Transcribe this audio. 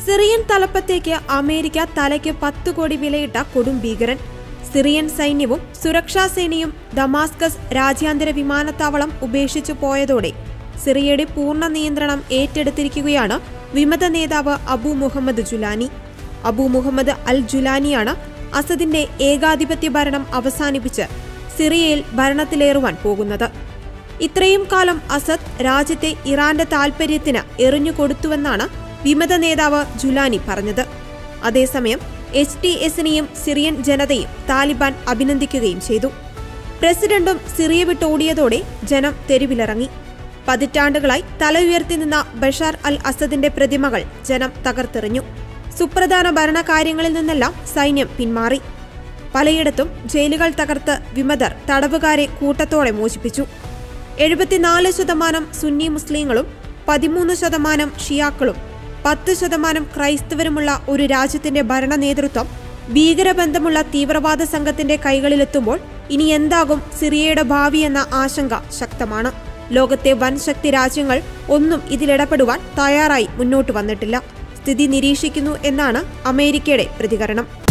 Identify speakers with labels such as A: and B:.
A: Syrian തലപ്പത്തേക്ക് America തലയ്ക്ക് പത്ത് കോടി വിലയിട്ട കൊടും ഭീകരൻ സിറിയൻ സൈന്യവും സുരക്ഷാ സേനയും ദമാസ്കസ് രാജ്യാന്തര വിമാനത്താവളം ഉപേക്ഷിച്ചു പോയതോടെ സിറിയയുടെ പൂർണ്ണ നിയന്ത്രണം ഏറ്റെടുത്തിരിക്കുകയാണ് വിമത നേതാവ് Abu Muhammad Julani Abu Muhammad al ജുലാനിയാണ് അസദിന്റെ ഏകാധിപത്യ ഭരണം അവസാനിപ്പിച്ച് സിറിയയിൽ ഭരണത്തിലേറുവാൻ പോകുന്നത് ഇത്രയും കാലം അസദ് രാജ്യത്തെ ഇറാന്റെ താൽപര്യത്തിന് എറിഞ്ഞുകൊടുത്തുവെന്നാണ് വിമത നേതാവ് ജുലാനി പറഞ്ഞത് അതേസമയം എച്ച് ടി എസിനെയും സിറിയൻ ജനതയും താലിബാൻ അഭിനന്ദിക്കുകയും ചെയ്തു പ്രസിഡന്റും സിറിയ വിട്ടോടിയതോടെ ജനം തെരുവിലിറങ്ങി പതിറ്റാണ്ടുകളായി തല ഉയർത്തി നിന്ന ബഷാർ അൽ അസദിന്റെ പ്രതിമകൾ ജനം തകർത്തെറിഞ്ഞു സുപ്രധാന ഭരണകാര്യങ്ങളിൽ നിന്നെല്ലാം സൈന്യം പിന്മാറി പലയിടത്തും ജയിലുകൾ തകർത്ത് വിമതർ തടവുകാരെ കൂട്ടത്തോടെ മോചിപ്പിച്ചു എഴുപത്തിനാല് ശതമാനം സുന്നി മുസ്ലിങ്ങളും പതിമൂന്ന് ശതമാനം ഷിയാക്കളും പത്ത് ശതമാനം ക്രൈസ്തവരുമുള്ള ഒരു രാജ്യത്തിന്റെ ഭരണ നേതൃത്വം ഭീകരബന്ധമുള്ള തീവ്രവാദ സംഘത്തിന്റെ കൈകളിലെത്തുമ്പോൾ ഇനി എന്താകും സിറിയയുടെ ഭാവി എന്ന ആശങ്ക ശക്തമാണ് ലോകത്തെ വൻ ശക്തി രാജ്യങ്ങൾ ഒന്നും ഇതിലിടപെടുവാൻ തയ്യാറായി മുന്നോട്ട് വന്നിട്ടില്ല സ്ഥിതി നിരീക്ഷിക്കുന്നു എന്നാണ് അമേരിക്കയുടെ പ്രതികരണം